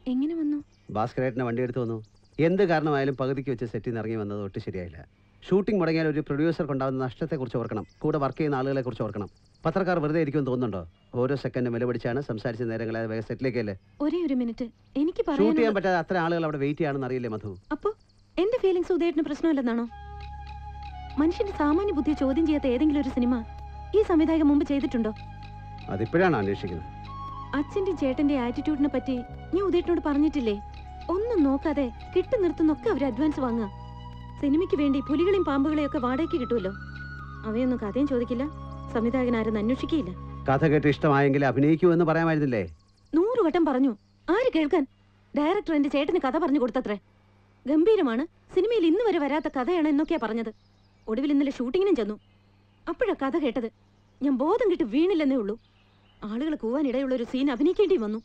എങ്ങനെ വന്നു ഭാസ്കരേട്ടനെ വണ്ടി എടുത്തു വന്നു എന്ത് കാരണമായാലും പകുതിക്ക് വെച്ച് സെറ്റിൽ നിന്ന് ഇറങ്ങി വന്നത് ഒട്ടും ശരിയായില്ല ഷൂട്ടിംഗ് മുടങ്ങിയാൽ ഒരു പ്രൊഡ്യൂസർക്ക് ഉണ്ടാകുന്ന നഷ്ടത്തെക്കുറിച്ച് ഓർക്കണം കൂടെ വർക്ക് ചെയ്യുന്ന ആളുകളെ കുറിച്ച് ഓർക്കണം പത്രക്കാർ വെറുതെ ഇരിക്കുമെന്ന് തോന്നുന്നുണ്ടോ ഓരോ സെക്കൻഡും വില പിടിച്ചാണ് സംസാരിച്ച നേരങ്ങളെ വേഗം സെറ്റിലേക്കല്ലേ ഒരേ ഒരു മിനിറ്റ് എനിക്ക് ഷൂട്ട് ചെയ്യാൻ പറയാൻ പറ്റാതെ അത്ര ആളുകൾ അവിടെ വെയിറ്റ് ചെയ്യാണെന്ന് അറിയില്ലേ മധു അപ്പോ എന്റെ ഫീലിങ്സ് ഉദയേട്ടന് പ്രശ്നമല്ലെന്നാണോ മനുഷ്യന്റെ സാമാന്യ ബുദ്ധി ചോദ്യം ചെയ്യാത്ത ഏതെങ്കിലും ഒരു സിനിമ ഈ സംവിധായകൻ മുമ്പ് ചെയ്തിട്ടുണ്ടോ അതിപ്പോഴാണ് അന്വേഷിക്കുന്നത് അച്ഛന്റെ ചേട്ടന്റെ ആറ്റിറ്റ്യൂഡിനെ പറ്റി ഞാൻ ഉദയേട്ടനോട് പറഞ്ഞിട്ടില്ലേ ഒന്നും നോക്കാതെ കിട്ടു നിർത്തുന്നൊക്കെ അവർ അഡ്വാൻസ് വാങ്ങുക സിനിമയ്ക്ക് വേണ്ടി പുലികളെയും പാമ്പുകളെയും ഒക്കെ വാടകയ്ക്ക് കിട്ടുമല്ലോ അവയൊന്നും കഥയും ചോദിക്കില്ല സംവിധായകൻ ആരെന്ന് അന്വേഷിക്കുകയില്ല കഥ കേട്ട് ഇഷ്ടമായെങ്കിൽ അഭിനയിക്കൂ എന്ന് പറയാമായിരുന്നില്ലേ നൂറ് വട്ടം പറഞ്ഞു ആര് കേൾക്കാൻ ഡയറക്ടർ എന്റെ ചേട്ടന് കഥ പറഞ്ഞു കൊടുത്തത്രേ ഗംഭീരമാണ് സിനിമയിൽ ഇന്ന് വരെ വരാത്ത കഥയാണ് എന്നൊക്കെയാ പറഞ്ഞത് ഒടുവിൽ ഇന്നലെ ഷൂട്ടിങ്ങിനും ചെന്നു അപ്പോഴാ കഥ കേട്ടത് ഞാൻ ബോധം കിട്ടി വീണില്ലെന്നേ ഉള്ളൂ ആളുകൾ കൂവാനിടയുള്ള ഒരു സീൻ അഭിനയിക്കേണ്ടി വന്നു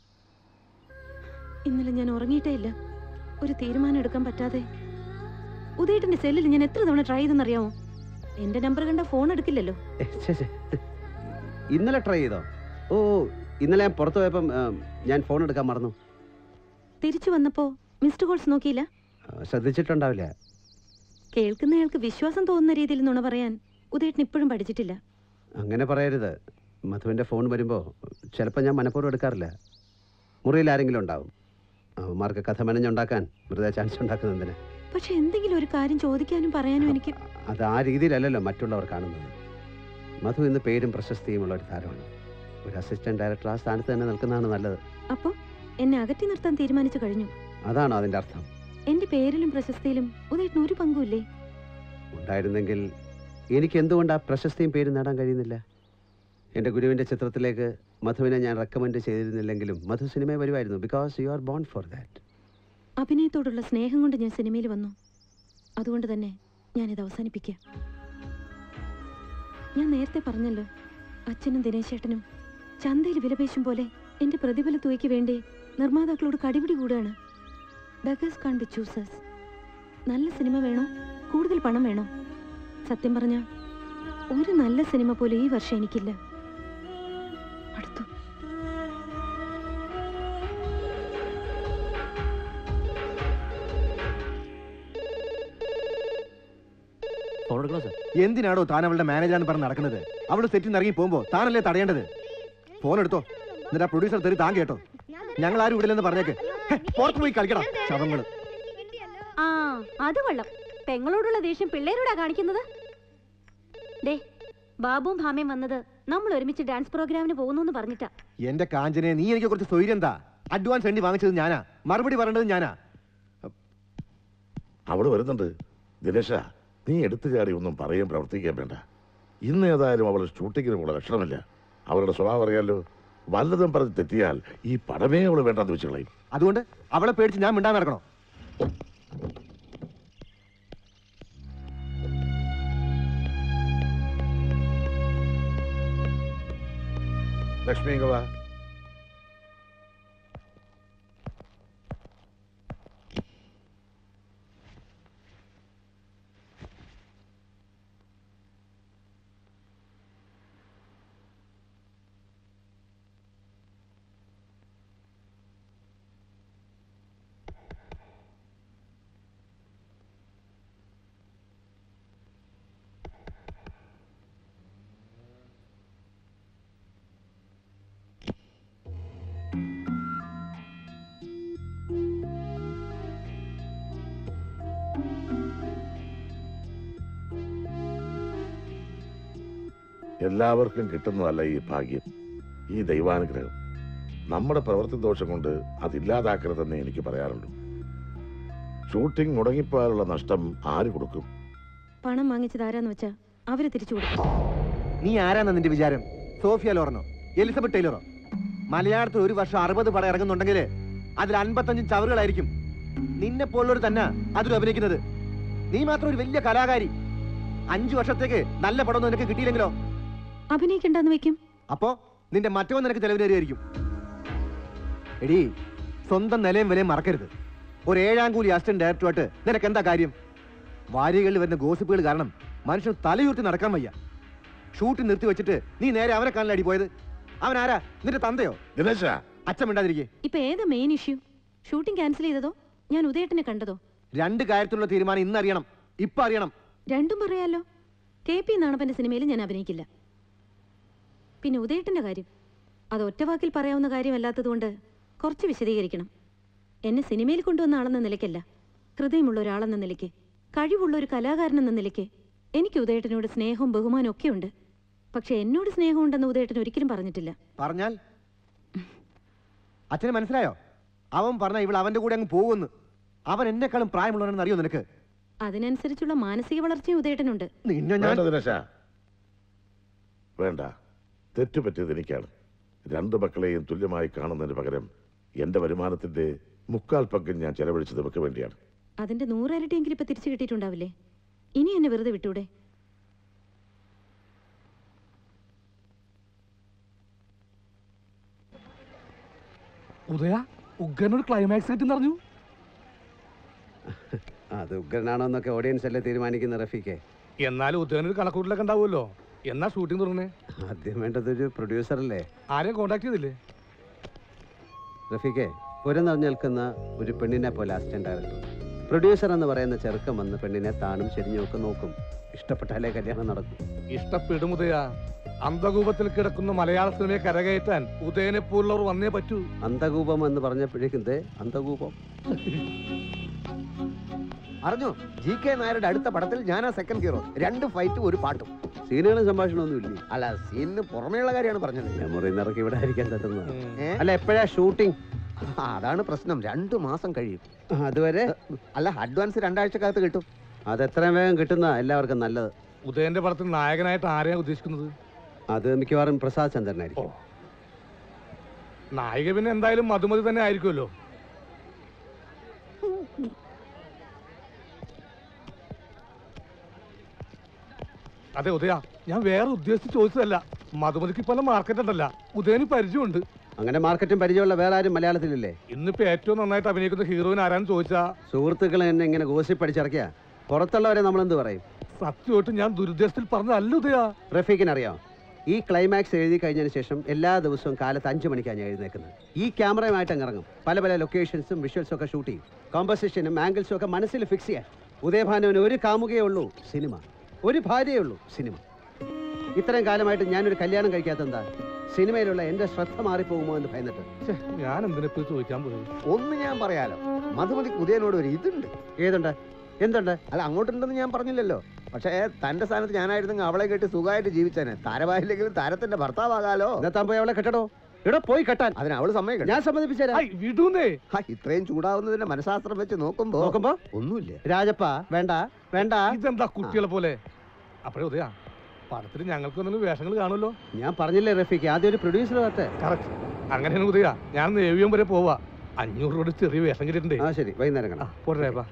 ഇന്നലെ ഞാൻ ഉറങ്ങിയിട്ടേ ഇല്ല ഒരു തീരുമാനം എടുക്കാൻ പറ്റാതെ ഉദയേട്ടന്റെ സെല്ലിൽ ഞാൻ എത്ര തവണ ട്രൈ ചെയ്തെന്നറിയാമോ എന്റെ നമ്പർ കണ്ട ഫോൺ എടുക്കില്ലല്ലോ ഏ, ഛെ, ഛെ. ഇന്നലെ ട്രൈ ചെയ്തോ ഓ ഇന്നലെ ഞാൻ പുറത്തു പോയപ്പം ആ, ഞാൻ ഫോൺ എടുക്കാൻ മറന്നു തിരിച്ചു വന്നപ്പോ മിസ്ഡ് കോൾസ് നോക്കിയില്ല ആ, ശ്രദ്ധിച്ചിട്ടുണ്ടാവില്ല കേൾക്കുന്നയാൾക്ക് വിശ്വാസം തോന്നുന്ന രീതിയിൽ നുണ പറയാൻ ഉദയേട്ടൻ ഇപ്പോഴും പഠിച്ചിട്ടില്ല അങ്ങനെ പറയരുത് മധുവിൻ്റെ ഫോൺ വരുമ്പോൾ ചിലപ്പോൾ ഞാൻ മനഃപൂർവ്വം എടുക്കാറില്ല മുറിയിൽ ആരെങ്കിലും ഉണ്ടാവും അവന്മാർക്ക് കഥ മെനഞ്ഞുണ്ടാക്കാൻ വെറുതെ ചാൻസ് ഉണ്ടാക്കുന്നതിന് പക്ഷെ എന്തെങ്കിലും ഒരു കാര്യം ചോദിക്കാനും പറയാനും എനിക്ക് അത് ആ രീതിയിലല്ലല്ലോ മറ്റുള്ളവർ കാണുന്നത് മധു ഇന്ന് പേരും പ്രശസ്തിയുമുള്ള ഒരു താരമാണ് ഒരു അസിസ്റ്റന്റ് ഡയറക്ടർ ആ സ്ഥാനത്ത് തന്നെ നിൽക്കുന്നതാണ് നല്ലത് അപ്പോ എന്നെ അകറ്റി നിർത്താൻ തീരുമാനിച്ചു കഴിഞ്ഞു അതാണോ അതിൻ്റെ അർത്ഥം എന്റെ പേരിലും പ്രശസ്തിയിലും ഉദയേട്ടന് ഒരു പങ്കുമില്ലേ ഉണ്ടായിരുന്നെങ്കിൽ എനിക്ക് എന്തുകൊണ്ട് ആ പ്രശസ്തിയും പേരും നേടാൻ കഴിയുന്നില്ല എൻ്റെ ഗുരുവിൻ്റെ ചിത്രത്തിലേക്ക് മധുവിനെ ഞാൻ റെക്കമെൻഡ് ചെയ്തിരുന്നില്ലെങ്കിലും മധു സിനിമയിൽ വരുമായിരുന്നു because you are born for that അഭിനയത്തോടുള്ള സ്നേഹം കൊണ്ട് ഞാൻ സിനിമയിൽ വന്നു അതുകൊണ്ട് തന്നെ ഞാനിത് അവസാനിപ്പിക്കുക ഞാൻ നേരത്തെ പറഞ്ഞല്ലോ അച്ഛനും ദിനേശേട്ടനും ചന്തയിൽ വിലപേശും പോലെ എന്റെ പ്രതിഫല തുകയ്ക്ക് വേണ്ടി നിർമ്മാതാക്കളോട് കടിപിടി കൂടുകയാണ് ബഗേഴ്സ് കാൺ ബി ചൂസേഴ്സ് നല്ല സിനിമ വേണോ കൂടുതൽ പണം വേണോ സത്യം പറഞ്ഞ ഒരു നല്ല സിനിമ പോലും ഈ വർഷം എനിക്കില്ല അടുത്തു ഫോൺ എടുക്കണോ സാർ എന്തിനാടോ താൻ അവളുടെ മാനേജറാന്ന് പറഞ്ഞ് നടക്കുന്നത് അവള് സെറ്റിൽ നിന്ന് ഇറങ്ങി പോകുമ്പോ താനല്ലേ തടയേണ്ടത് ഫോൺ എടുത്തോ എന്നിട്ട് ആ പ്രൊഡ്യൂസർ തരി താൻ കേട്ടോ ഞങ്ങൾ ആരും ഇവിടില്ലെന്ന് പറഞ്ഞേക്ക് ഹെ, പുറത്ത് പോയി കളിക്കണം ശവങ്ങള് ആ അത് കൊള്ളാം പെങ്ങളോടുള്ള ദേഷ്യം പിള്ളേരോടാ കാണിക്കുന്നത് ദേ ബാബുവും ഭാമയും വന്നത് നമ്മൾ ഒരുമിച്ച് ഡാൻസ് പ്രോഗ്രാമിന് പോകുന്നു എന്ന് പറഞ്ഞിട്ടാ എന്റെ കാഞ്ചനെ നീ എനിക്ക് കുറച്ച് സ്വൈര്യം എന്താ അഡ്വാൻസ് എണ്ണി വാങ്ങിച്ചത് ഞാനാ മറുപടി പറയേണ്ടത് ഞാനാ അവള് വരുന്നുണ്ട് ദിനേശ നീ എടുത്തു ചാടി ഒന്നും പറയുകയും പ്രവർത്തിക്കാൻ വേണ്ട ഇന്ന് ഏതായാലും അവൾ ഷൂട്ടിങ്ങിന് പോണ ലക്ഷണമില്ല അവളുടെ സ്വഭാവം അറിയാലോ വല്ലതും പറഞ്ഞ് തെറ്റിയാൽ ഈ പടമേ അവള് വേണ്ടാന്ന് വെച്ച് കളയും അതുകൊണ്ട് അവളെ പേടിച്ച് ഞാൻ മിണ്ടാൻ നടക്കണോ ലക്ഷ്മി ഇങ്ങ് വാ എല്ലാവർക്കും കിട്ടുന്നതല്ല ഈ ഭാഗ്യം ഈ ദൈവാനുഗ്രഹം നമ്മുടെ പ്രവൃത്തി ദോഷം കൊണ്ട് അതില്ലാതാക്കരുതെന്നേ എനിക്ക് പറയാറുള്ളൂ ഷൂട്ടിംഗ് മുടങ്ങിപ്പോയാലുള്ള നഷ്ടം ആര് കൊടുക്കും പണം വാങ്ങിച്ചത് ആരാന്ന് വെച്ചാ അവര് തിരിച്ചു കൊടുക്കും നീ ആരാന്നാ നിന്റെ വിചാരം സോഫിയ ലോറനോ എലിസബത്ത് ടൈലറോ മലയാളത്തിൽ ഒരു വർഷം അറുപത് പടം ഇറങ്ങുന്നുണ്ടെങ്കിൽ അതിൽ അൻപത്തഞ്ചും ചവറുകളായിരിക്കും നിന്നെ പോലുള്ളവർ തന്നെ അതിൽ അഭിനയിക്കുന്നത് നീ മാത്രം ഒരു വലിയ കലാകാരി അഞ്ചു വർഷത്തേക്ക് നല്ല പടമൊന്നും നിനക്ക് കിട്ടിയില്ലെങ്കിലോ അഭിനയിക്കണ്ടെന്ന് വെക്കും അപ്പോ നിന്റെ മറ്റോ നിനക്ക് ചെലവിന് തരുമായിരിക്കും എടീ സ്വന്തം നിലയും വിലയും മറക്കരുത് ഒരു ഏഴാം കൂലി അസിസ്റ്റന്റ് ഡയറക്ടറുമായിട്ട് നിനക്ക് എന്താ കാര്യം വാരികളിൽ വരുന്ന ഗോസിപ്പുകൾ കാരണം മനുഷ്യൻ തലയുർത്തി നടക്കാൻ വയ്യ ഷൂട്ട് നിർത്തി വെച്ചിട്ട് നീ നേരെ അവനെ കാണലടി പോയത് അവൻ ആരാ നിന്റെ തന്തയോ ദിനേശ അച്ഛൻ മിണ്ടാതിരിക്കേ ഇപ്പൊ ഏതാ മെയിൻ ഇഷ്യൂ ഷൂട്ടിംഗ് ക്യാൻസൽ ചെയ്തതോ ഞാൻ ഉദയേട്ടനെ കണ്ടതോ രണ്ട് കാര്യത്തിലുള്ള തീരുമാനം ഇന്ന് അറിയണം ഇപ്പൊ അറിയണം രണ്ടും പറയാലോ കെ പി നാണപ്പന്റെ സിനിമയിൽ ഞാൻ അഭിനയിക്കില്ല പിന്നെ ഉദയേട്ടന്റെ കാര്യം അത് ഒറ്റവാക്കിൽ പറയാവുന്ന കാര്യമല്ലാത്തതുകൊണ്ട് കുറച്ച് വിശദീകരിക്കണം എന്നെ സിനിമയിൽ കൊണ്ടുവന്ന ആളെന്ന നിലയ്ക്കല്ല ഹൃദയമുള്ള ഒരാളെന്ന നിലയ്ക്ക് കഴിവുള്ള ഒരു കലാകാരനെന്ന നിലയ്ക്ക് എനിക്ക് ഉദയേട്ടനോട് സ്നേഹവും ബഹുമാനവും ഒക്കെ ഉണ്ട് പക്ഷെ എന്നോട് സ്നേഹമുണ്ടെന്ന് ഉദയേട്ടൻ ഒരിക്കലും പറഞ്ഞിട്ടില്ല പറഞ്ഞാൽ അച്ഛന് മനസ്സിലായോ അവൻ പറഞ്ഞ ഇവൾ അവന്റെ കൂടെ അങ്ങ് പോകുന്നു അവൻ എന്നെക്കാളും പ്രായമുള്ളവനെന്ന് അറിയോ നിനക്ക് അതിനനുസരിച്ചുള്ള മാനസിക വളർച്ചയും ഉദയേട്ടനുണ്ട് നിന്നെ ഞാൻ വേണ്ട ദിനേശ വേണ്ട തെറ്റുപറ്റിയത് എനിക്കാണ് രണ്ടു മക്കളെയും തുല്യമായി കാണുന്നതിന് പകരം എന്റെ വരുമാനത്തിന്റെ മുക്കാൽ പങ്കും ഞാൻ ചെലവഴിച്ചത് ഇവർക്ക് വേണ്ടിയാണ് അതിന്റെ നൂറരട്ടിയെങ്കിലും ഇപ്പൊ തിരിച്ചു കിട്ടിയിട്ടുണ്ടാവില്ലേ ഇനി എന്നെ വെറുതെ വിട്ടൂടെ ഉദയ ഉഗ്രനൊരു ക്ലൈമാക്സ് കിട്ടും പറഞ്ഞു അത് ഉഗ്രനാണോ എന്നൊക്കെ ഓഡിയൻസ് അല്ലേ തീരുമാനിക്കുന്ന റഫീക്കെ എന്നാലും ഉദയനൊരു കണക്കൂട്ടിലൊക്കെ ഉണ്ടാവുമല്ലോ എന്നാ ഷൂട്ടിംഗ് തുടങ്ങണേ ആദ്യം വേണ്ടത് ഒരു പ്രൊഡ്യൂസർ അല്ലേ ആരെയും കോണ്ടാക്ട് ചെയ്തില്ലേ റഫീക്കെ പുരം നിറഞ്ഞു നിൽക്കുന്ന ഒരു പെണ്ണിനെ പോലെ അസിസ്റ്റന്റ് ഡയറക്ടർ പ്രൊഡ്യൂസർ എന്ന് പറയുന്ന ചെറുക്കം വന്ന് പെണ്ണിനെ താണും ചെരിഞ്ഞും ഒക്കെ നോക്കും ഇഷ്ടപ്പെട്ടാലേ കല്യാണം നടക്കും ഇഷ്ടപ്പെടും ഉദയ അന്ധകൂപത്തിൽ കിടക്കുന്ന മലയാള സിനിമയെ കരകയറ്റാൻ ഉദയനെ പോലുള്ളവർ വന്നേ പറ്റൂ അന്തകൂപം എന്ന് പറഞ്ഞപ്പോഴേക്കും ദേ അന്തകൂപം അറിഞ്ഞു ജി കെ നായരുടെ അടുത്ത പടത്തിൽ ഞാനാ സെക്കൻഡ് ഹീറോ രണ്ട് ഫൈറ്റും ഒരു പാട്ടും സീനുകളും സംഭാഷണമൊന്നും ഇല്ലേ അല്ല സീനിന് പുറമേയുള്ള കാര്യമാണ് പറഞ്ഞത് മെമ്മറി നിറക്കി ഇവിടെ ആയിരിക്കാൻ തട്ടുന്നത് ഏ? അല്ല എപ്പോഴാ ഷൂട്ടിംഗ് ആ, അതാണ് പ്രശ്നം രണ്ടു മാസം കഴിയും അതുവരെ അല്ല അഡ്വാൻസ് രണ്ടാഴ്ചക്കകത്ത് കിട്ടും അത് എത്രയും വേഗം കിട്ടുന്ന എല്ലാവർക്കും നല്ലത് ഉദയന്റെ പടത്തിൽ നായകനായിട്ട് ആരെയാണ് ഉദ്ദേശിക്കുന്നത് അത് മിക്കവാറും പ്രസാദ് ചന്ദ്രനായിരിക്കും നായിക പിന്നെ എന്തായാലും മധുമതി തന്നെ ആയിരിക്കുമല്ലോ അതെ ഉദയ ഞാൻ വേറെ ഉദ്ദേശിച്ച് ചോദിച്ചതല്ല മധുമതിക്ക് പല മാർക്കറ്റ് ഉണ്ടല്ല ഉദയന് പരിചയമുണ്ട് അങ്ങനെ മാർക്കറ്റും പരിചയമുള്ള വേറെ ആരും മലയാളത്തിലില്ലേ ഇന്നിപ്പോ ഏറ്റവും നന്നായിട്ട് അഭിനയിക്കുന്ന ഹീറോയിൻ ആരാന്ന് ചോദിച്ചാ സുഹൃത്തുക്കൾ എന്നെ ഇങ്ങനെ ഗോസി പഠിച്ചിറക്കിയ പുറത്തുള്ളവരെ നമ്മളെന്ത് പറയും സത്യമായിട്ട് ഞാൻ ദുരുദ്ദേശത്തിൽ പറഞ്ഞതല്ല ഉദയ റഫീഖിനറിയാം ഈ ക്ലൈമാക്സ് എഴുതി കഴിഞ്ഞതിന് ശേഷം എല്ലാ ദിവസവും കാലത്ത് അഞ്ച് മണിക്കാണ് ഞാൻ എഴുന്നേക്കുന്നത് ഈ ക്യാമറയുമായിട്ട് അങ്ങ് ഇറങ്ങും പല പല ലൊക്കേഷൻസും വിഷ്വൽസും ഒക്കെ ഷൂട്ട് ചെയ്യും കോമ്പസിഷനും ആംഗിൾസും ഒക്കെ മനസ്സിൽ ഫിക്സ് ചെയ്യാൻ ഉദയഭാനുവിന് ഒരു കാമുകയേ ഉള്ളൂ സിനിമ ഒരു ഭാര്യയേ ഉള്ളൂ സിനിമ ഇത്രയും കാലമായിട്ട് ഞാനൊരു കല്യാണം കഴിക്കാത്ത എന്താ സിനിമയിലുള്ള എൻ്റെ ശ്രദ്ധ മാറിപ്പോകുമോ എന്ന് ഭയന്നിട്ട് ഛെ, ഞാൻ എന്തിനെപ്പോ ചോദിക്കാൻ പോയത് ഒന്ന് ഞാൻ പറയാലോ മധുമതി ഉദയനോട് ഒരു ഇതുണ്ട് ഏതുണ്ട് എന്തുണ്ട് അല്ല അങ്ങോട്ടുണ്ടെന്ന് ഞാൻ പറഞ്ഞില്ലല്ലോ പക്ഷേ തന്റെ സ്ഥാനത്ത് ഞാനായിരുന്നെങ്കിൽ അവളെ കേട്ട് സുഖമായിട്ട് ജീവിച്ചേനെ താരമായില്ലെങ്കിലും താരത്തിന്റെ ഭർത്താവാകാലോ എന്നാ താൻ പോയി അവളെ കെട്ടടോ ഇവിടെ പോയി കെട്ടാൻ അതിന് അവള് സമ്മതിക്കണം ഞാൻ സമ്മതിപ്പിച്ചേരാ ഐ, വിടൂന്നേ ഹാ, ഇത്രയും ചൂടാവുന്നതിന്റെ മനഃശാസ്ത്രം വെച്ച് നോക്കുമ്പോ നോക്കുമ്പോ ഒന്നുമില്ല രാജപ്പ വേണ്ട വേണ്ട ഇതെന്താ കുട്ടികളെ പോലെ അപ്പഴേ ഉദയ പടത്തിൽ ഞങ്ങൾക്കൊന്നും വേഷങ്ങൾ കാണുമല്ലോ ഞാൻ പറഞ്ഞില്ലേ റഫീഖ് ആദ്യം ഒരു പ്രൊഡ്യൂസർ കത്ത് കറക്റ്റ് അങ്ങനെയാണ് ഉദയ ഞാൻ നേവിയം വരെ പോവാ അഞ്ഞൂറ് രൂപയുടെ ചെറിയ വേഷം കിട്ടിയിട്ടുണ്ട് ആ ശരി വൈകുന്നേരം ആ, കാണാം പോട്ടെ വാ.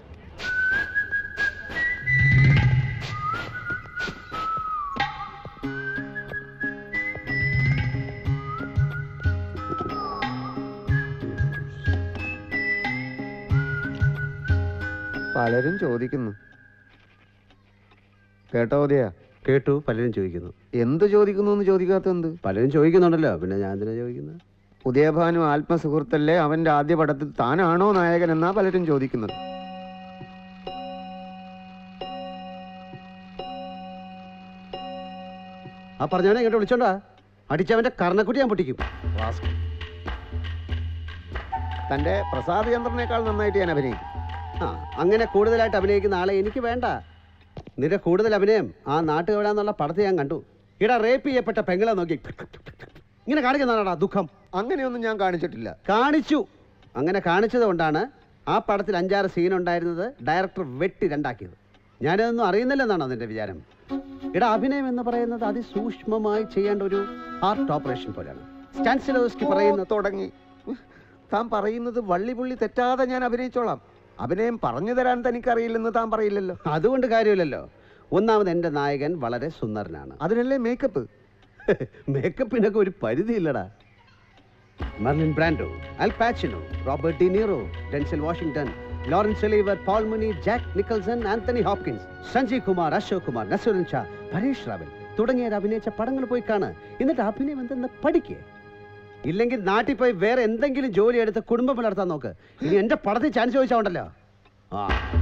പലരും ചോദിക്കുന്നു കേട്ടോ ഉദയ കേട്ടു പലരും ചോദിക്കുന്നു എന്ത് ചോദിക്കുന്നു എന്ന് ചോദിക്കാത്ത എന്ത് പലരും ചോദിക്കുന്നുണ്ടല്ലോ പിന്നെ ഞാൻ എന്തിനാ ചോദിക്കുന്നത് ഉദയഭാനു ആത്മസുഹൃത്തല്ലേ അവന്റെ ആദ്യ പടത്തിൽ താനാണോ നായകൻ എന്നാ പലരും ചോദിക്കുന്നത് ആ പറഞ്ഞവനെ ഇങ്ങോട്ട് വിളിച്ചോണ്ടാ അടിച്ചവന്റെ കർണക്കുട്ടി ഞാൻ പൊട്ടിക്കും തന്റെ പ്രസാദ് ചന്ദ്രനേക്കാൾ നന്നായിട്ട് ഞാൻ അഭിനയിക്കും ആ അങ്ങനെ കൂടുതലായിട്ട് അഭിനയിക്കുന്ന ആളെ എനിക്ക് വേണ്ട നിന്റെ കൂടുതൽ അഭിനയം ആ നാട്ടുകവിടാന്നുള്ള പടത്തിൽ ഞാൻ കണ്ടു ഇട റേപ്പ് ചെയ്യപ്പെട്ട പെങ്ങളെ നോക്കി ഇങ്ങനെ കാണിക്കുന്നതാണാ ദുഃഖം അങ്ങനെയൊന്നും ഞാൻ കാണിച്ചിട്ടില്ല കാണിച്ചു അങ്ങനെ കാണിച്ചത് കൊണ്ടാണ് ആ പടത്തിൽ അഞ്ചാറ് സീൻ ഉണ്ടായിരുന്നത് ഡയറക്ടർ വെട്ടി രണ്ടാക്കിയത് ഞാനതൊന്നും അറിയുന്നില്ലെന്നാണോ നിന്റെ വിചാരം ഇടാ അഭിനയം എന്ന് പറയുന്നത് അതിസൂക്ഷ്മമായി ചെയ്യേണ്ട ഒരു ആർട്ട് ഓപ്പറേഷൻ പോലെയാണ് സ്റ്റാൻസിലോസ്കി പറയുന്നത് പറയുന്നത് തുടങ്ങി താൻ പറയുന്നത് വള്ളി പുള്ളി തെറ്റാതെ ഞാൻ അഭിനയിച്ചോളാം അഭിനയം പറഞ്ഞു തരാൻ തനിക്കറിയില്ലെന്ന് താൻ പറയില്ലല്ലോ അതുകൊണ്ട് കാര്യമില്ലല്ലോ ഒന്നാമത് എൻ്റെ നായകൻ വളരെ സുന്ദരനാണ് അതിനല്ലേ മേക്കപ്പ് മേക്കപ്പിനൊക്കെ ഒരു പരിധിയില്ലടാ Marlon Brando Al Pacino Robert De Niro Denzel Washington Laurence Olivier Paul Muni Jack Nicholson Anthony Hopkins Sanjay Kumar Ashok Kumar Naseeruddin Shah Paresh Rawal തുടങ്ങിയവർ അഭിനയിച്ച പടങ്ങൾ പോയി കാണ് എന്നിട്ട് അഭിനയം എന്തെന്ന് പഠിക്കേ ഇല്ലെങ്കിൽ നാട്ടിൽ പോയി വേറെ എന്തെങ്കിലും ജോലി എടുത്ത് കുടുംബം പുലർത്താൻ നോക്ക് ഇനി എന്റെ പടത്തിൽ ചാൻസ് ചോദിച്ചാൽ ഉണ്ടല്ലോ ആ